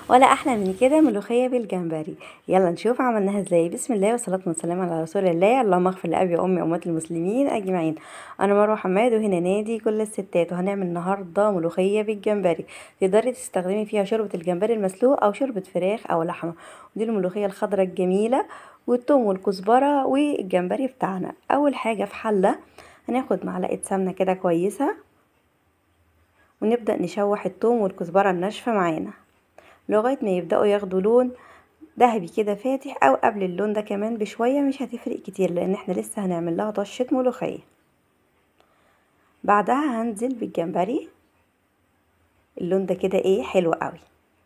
ولا احلى من كده ملوخيه بالجمبري يلا نشوف عملناها ازاي بسم الله والصلاه والسلام على رسول الله اللهم اغفر لابي وامي وامهات المسلمين اجمعين انا مروه حماد وهنا نادي كل الستات وهنعمل النهارده ملوخيه بالجمبري تقدري تستخدمي فيها شوربه الجمبري المسلوق او شوربه فراخ او لحمه ودي الملوخيه الخضراء الجميله والثوم والكزبره والجمبري بتاعنا اول حاجه في حله هناخد معلقه سمنه كده كويسه ونبدا نشوح الثوم والكزبره الناشفه معانا لغايه ما يبداوا ياخدوا لون ذهبي كده فاتح او قبل اللون ده كمان بشويه مش هتفرق كتير لان احنا لسه هنعمل لها طشه ملوخيه بعدها هنزل بالجمبري اللون ده كده ايه حلو قوي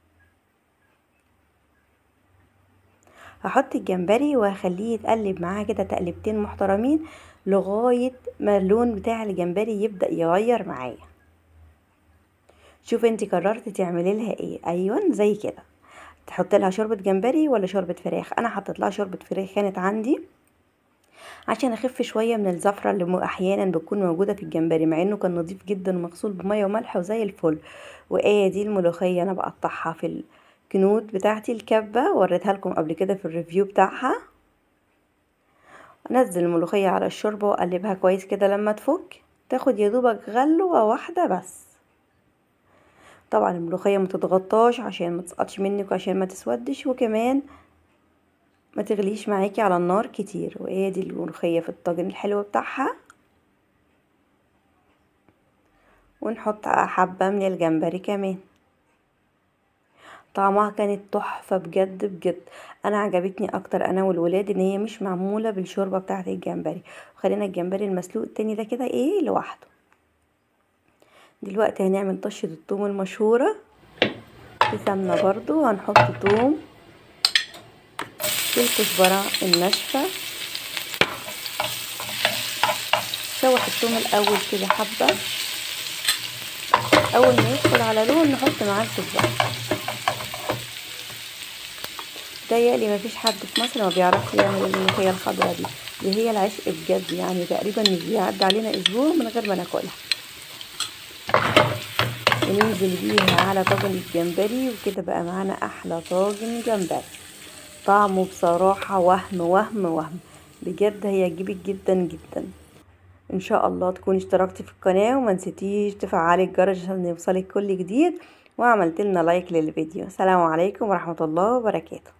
هحط الجمبري وهخليه يتقلب معاه كده تقلبتين محترمين لغايه ما اللون بتاع الجمبري يبدا يغير معايا شوفي انت قررتي تعملي لها ايه ايوه زي كده تحط لها شوربه جمبري ولا شوربه فراخ انا حطيت لها شوربه فراخ كانت عندي عشان اخف شويه من الزفره اللي احيانا بتكون موجوده في الجمبري مع انه كان نظيف جدا ومغسول بميه وملح وزي الفل وايه دي الملوخيه انا بقطعها في الكنود بتاعتي الكبه وريتها لكم قبل كده في الريفيو بتاعها انزل الملوخيه على الشوربه واقلبها كويس كده لما تفك تاخد يا دوبك غلوه واحده بس طبعا الملوخية ما تتغطاش عشان ما تسقطش منك وعشان ما تسودش وكمان ما تغليش معاكي على النار كتير وهي دي الملوخية في الطاجن الحلو بتاعها ونحط حبة من الجمبري كمان طعمها كانت تحفة بجد بجد انا عجبتني اكتر انا والولاد ان هي مش معمولة بالشوربة بتاعة الجمبري وخلينا الجمبري المسلوق التاني ده كده ايه لوحده دلوقتي هنعمل طشة الثوم المشهورة في سمنة برضو هنحط ثوم الكزبرة الناشفة شوح الثوم الأول كده حبة أول ما يدخل على لون نحط معاه الكزبرة متهيألي مفيش حد في مصر ما بيعرفش يعمل الملوخية الخضراء دي دي هي العشق بجد يعني تقريبا مش بيعدي علينا أسبوع من غير ما ناكلها وننزل بيها على طاجن الجمبري وكده بقى معانا احلى طاجن جمبري طعمه بصراحة وهم وهم وهم بجد هيعجبك جدا جدا ان شاء الله تكوني اشتركتي في القناة وما نسيتيش تفعلي الجرس عشان يوصلك كل جديد وعملت لنا لايك للفيديو السلام عليكم ورحمة الله وبركاته